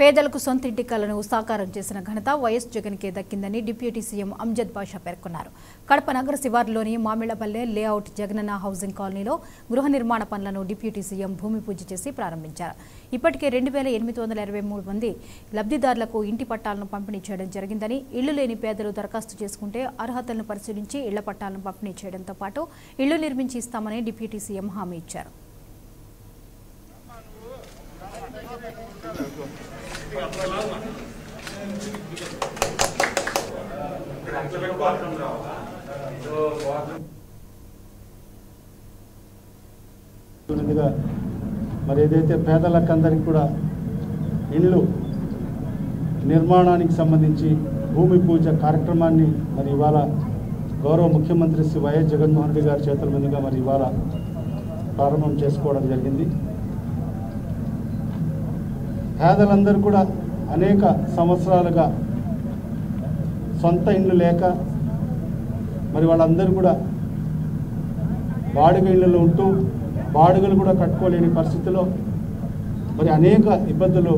పేదలకు సొంతింటి కలను సాకారం చేసిన ఘనత వైఎస్ జగన్కే దక్కిందని డిప్యూటీ సీఎం అంజద్ బాషా పేర్కొన్నారు కడప నగర శివారులోని మామిళ్లపల్లె లేఅవుట్ జగనన్న హౌసింగ్ కాలనీలో గృహ నిర్మాణ పనులను డిప్యూటీ సీఎం భూమి పూజ చేసి ప్రారంభించారు ఇప్పటికే రెండు వేల ఎనిమిది వందల ఇరవై మూడు మంది లబ్ధిదారులకు ఇంటి పట్టాలను పంపిణీ చేయడం జరిగిందని ఇళ్లు లేని పేదలు దరఖాస్తు చేసుకుంటే అర్హతలను పరిశీలించి ఇళ్ల పట్టాలను పంపిణీ చేయడంతో పాటు ఇళ్లు నిర్మించి ఇస్తామని డిప్యూటీ సీఎం హామీ ఇచ్చారు ఉన్నదిగా మరి ఏదైతే పేదలకందరికీ కూడా ఇళ్ళు నిర్మాణానికి సంబంధించి భూమి పూజ కార్యక్రమాన్ని మరి ఇవాళ గౌరవ ముఖ్యమంత్రి శ్రీ వైఎస్ జగన్మోహన్ రెడ్డి గారి చేతుల మీదుగా మరి ఇవాళ ప్రారంభం చేసుకోవడం జరిగింది పేదలందరూ కూడా అనేక సంవత్సరాలుగా సొంత ఇండ్లు లేక మరి వాళ్ళందరూ కూడా బాడుగ ఇళ్ళలో ఉంటూ బాడుగలు కూడా కట్టుకోలేని పరిస్థితిలో మరి అనేక ఇబ్బందులు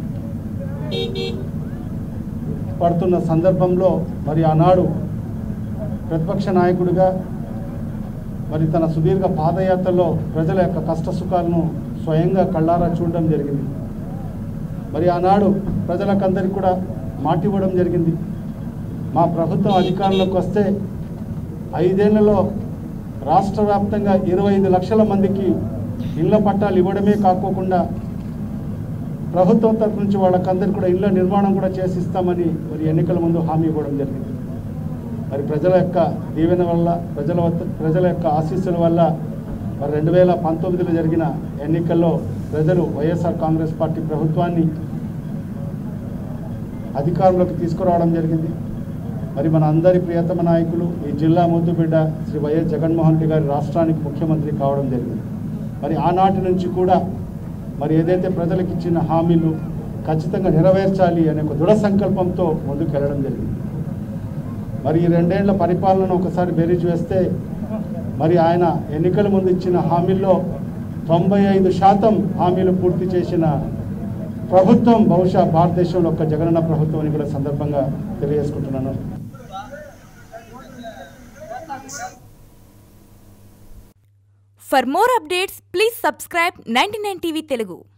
పడుతున్న సందర్భంలో మరి ఆనాడు ప్రతిపక్ష నాయకుడిగా మరి తన సుదీర్ఘ పాదయాత్రలో ప్రజల యొక్క కష్ట సుఖాలను స్వయంగా కళ్ళారా చూడడం జరిగింది మరి ఆనాడు ప్రజలకందరికీ కూడా మాటివ్వడం జరిగింది మా ప్రభుత్వం అధికారంలోకి వస్తే ఐదేళ్లలో రాష్ట్ర వ్యాప్తంగా ఇరవై ఐదు లక్షల మందికి ఇళ్ల పట్టాలు ఇవ్వడమే కాకోకుండా ప్రభుత్వం తరఫు నుంచి వాళ్ళకందరికీ కూడా ఇళ్ల నిర్మాణం కూడా చేసి ఇస్తామని మరి ఎన్నికల ముందు హామీ ఇవ్వడం జరిగింది మరి ప్రజల యొక్క దీవెన వల్ల ప్రజల వద్ద ప్రజల యొక్క ఆశీస్సుల వల్ల మరి రెండు వేల పంతొమ్మిదిలో జరిగిన ఎన్నికల్లో ప్రజలు వైఎస్ఆర్ కాంగ్రెస్ పార్టీ ప్రభుత్వాన్ని అధికారంలోకి తీసుకురావడం జరిగింది మరి మన అందరి ప్రియతమ నాయకులు ఈ జిల్లా ముద్దుబిడ్డ శ్రీ వైఎస్ జగన్మోహన్ రెడ్డి గారి రాష్ట్రానికి ముఖ్యమంత్రి కావడం జరిగింది మరి ఆనాటి నుంచి కూడా మరి ఏదైతే ప్రజలకు ఇచ్చిన హామీలు ఖచ్చితంగా నెరవేర్చాలి అనే ఒక దృఢ సంకల్పంతో ముందుకు వెళ్ళడం జరిగింది మరి ఈ రెండేళ్ల పరిపాలనను ఒకసారి బెరీజ్ వేస్తే మరి ఆయన ఎన్నికల ముందు ఇచ్చిన హామీల్లో తొంభై ఐదు శాతం హామీలు పూర్తి చేసిన ప్రభుత్వం బహుశా భారతదేశంలో ఒక జగనన్న ప్రభుత్వం అని కూడా సందర్భంగా తెలియజేసుకుంటున్నాను For more updates, please subscribe 99 TV Telugu.